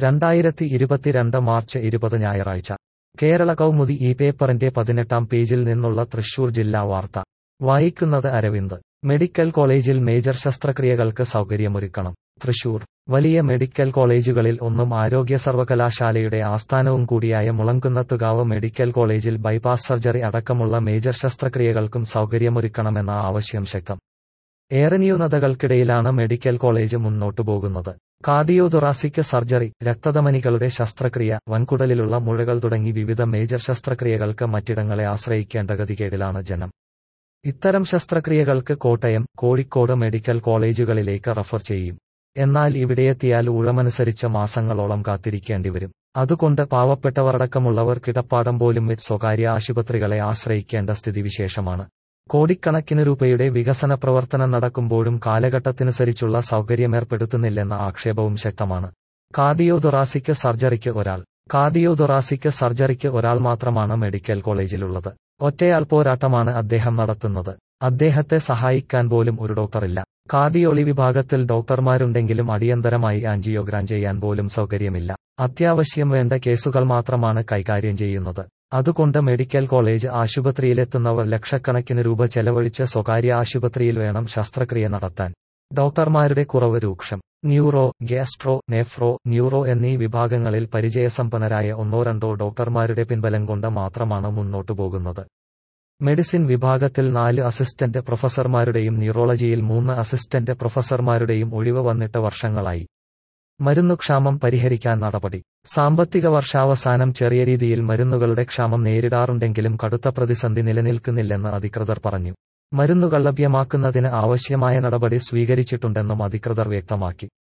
രണ്ടായിരത്തി ഇരുപത്തിരണ്ട് മാർച്ച് ഇരുപത് ഞായറാഴ്ച കേരള കൗമുദി ഈ പേപ്പറിന്റെ പതിനെട്ടാം പേജിൽ നിന്നുള്ള തൃശൂർ ജില്ലാ വാർത്ത വായിക്കുന്നത് അരവിന്ദ് മെഡിക്കൽ കോളേജിൽ മേജർ ശസ്ത്രക്രിയകൾക്ക് സൗകര്യമൊരുക്കണം തൃശൂർ വലിയ മെഡിക്കൽ കോളേജുകളിൽ ഒന്നും ആരോഗ്യ സർവകലാശാലയുടെ ആസ്ഥാനവും കൂടിയായ മുളങ്കുന്നത്തുകാവ് മെഡിക്കൽ കോളേജിൽ ബൈപ്പാസ് സർജറി അടക്കമുള്ള മേജർ ശസ്ത്രക്രിയകൾക്കും സൗകര്യമൊരുക്കണമെന്ന ആവശ്യം ശക്തം ഏറെ ന്യൂനതകൾക്കിടയിലാണ് മെഡിക്കൽ കോളേജ് മുന്നോട്ടു പോകുന്നത് കാർഡിയോതൊറാസിക് സർജറി രക്തധമനികളുടെ ശസ്ത്രക്രിയ വൻകുടലിലുള്ള മുഴകൾ തുടങ്ങി വിവിധ മേജർ ശസ്ത്രക്രിയകൾക്ക് മറ്റിടങ്ങളെ ആശ്രയിക്കേണ്ട ഗതികേടിലാണ് ജനം ഇത്തരം ശസ്ത്രക്രിയകൾക്ക് കോട്ടയം കോഴിക്കോട് മെഡിക്കൽ കോളേജുകളിലേക്ക് റഫർ ചെയ്യും എന്നാൽ ഇവിടെയെത്തിയാൽ ഊഴമനുസരിച്ച് മാസങ്ങളോളം കാത്തിരിക്കേണ്ടിവരും അതുകൊണ്ട് പാവപ്പെട്ടവരടക്കമുള്ളവർ കിടപ്പാടം പോലും വെച്ച് സ്വകാര്യ ആശുപത്രികളെ ആശ്രയിക്കേണ്ട സ്ഥിതിവിശേഷമാണ് കോടിക്കണക്കിന് രൂപയുടെ വികസന പ്രവർത്തനം നടക്കുമ്പോഴും കാലഘട്ടത്തിനനുസരിച്ചുള്ള സൗകര്യമേർപ്പെടുത്തുന്നില്ലെന്ന ആക്ഷേപവും ശക്തമാണ് കാർഡിയോതൊറാസിക് സർജറിക്ക് ഒരാൾ കാർഡിയോതൊറാസിക് സർജറിക്ക് ഒരാൾ മാത്രമാണ് മെഡിക്കൽ കോളേജിലുള്ളത് ഒറ്റയാൾ പോരാട്ടമാണ് അദ്ദേഹം നടത്തുന്നത് അദ്ദേഹത്തെ സഹായിക്കാൻ പോലും ഒരു ഡോക്ടറില്ല കാർഡിയോളി വിഭാഗത്തിൽ ഡോക്ടർമാരുണ്ടെങ്കിലും അടിയന്തരമായി ആൻജിയോഗ്രാം ചെയ്യാൻ പോലും സൗകര്യമില്ല അത്യാവശ്യം വേണ്ട കേസുകൾ മാത്രമാണ് കൈകാര്യം ചെയ്യുന്നത് അതുകൊണ്ട് മെഡിക്കൽ കോളേജ് ആശുപത്രിയിലെത്തുന്നവർ ലക്ഷക്കണക്കിന് രൂപ ചെലവഴിച്ച് സ്വകാര്യ ആശുപത്രിയിൽ വേണം ശസ്ത്രക്രിയ നടത്താൻ ഡോക്ടർമാരുടെ കുറവ് രൂക്ഷം ന്യൂറോ ഗ്യാസ്ട്രോ നെഫ്രോ ന്യൂറോ എന്നീ വിഭാഗങ്ങളിൽ പരിചയസമ്പന്നരായ ഒന്നോ രണ്ടോ ഡോക്ടർമാരുടെ പിൻബലം കൊണ്ട് മാത്രമാണ് മുന്നോട്ടു പോകുന്നത് മെഡിസിൻ വിഭാഗത്തിൽ നാല് അസിസ്റ്റന്റ് പ്രൊഫസർമാരുടെയും ന്യൂറോളജിയിൽ മൂന്ന് അസിസ്റ്റന്റ് പ്രൊഫസർമാരുടെയും ഒഴിവ് വന്നിട്ട് വർഷങ്ങളായി മരുന്നുക്ഷാമം പരിഹരിക്കാൻ നടപടി സാമ്പത്തിക വർഷാവസാനം ചെറിയ രീതിയിൽ മരുന്നുകളുടെ ക്ഷാമം നേരിടാറുണ്ടെങ്കിലും കടുത്ത പ്രതിസന്ധി നിലനിൽക്കുന്നില്ലെന്ന് അധികൃതർ പറഞ്ഞു മരുന്നുകൾ ലഭ്യമാക്കുന്നതിന് ആവശ്യമായ നടപടി സ്വീകരിച്ചിട്ടുണ്ടെന്നും അധികൃതർ വ്യക്തമാക്കി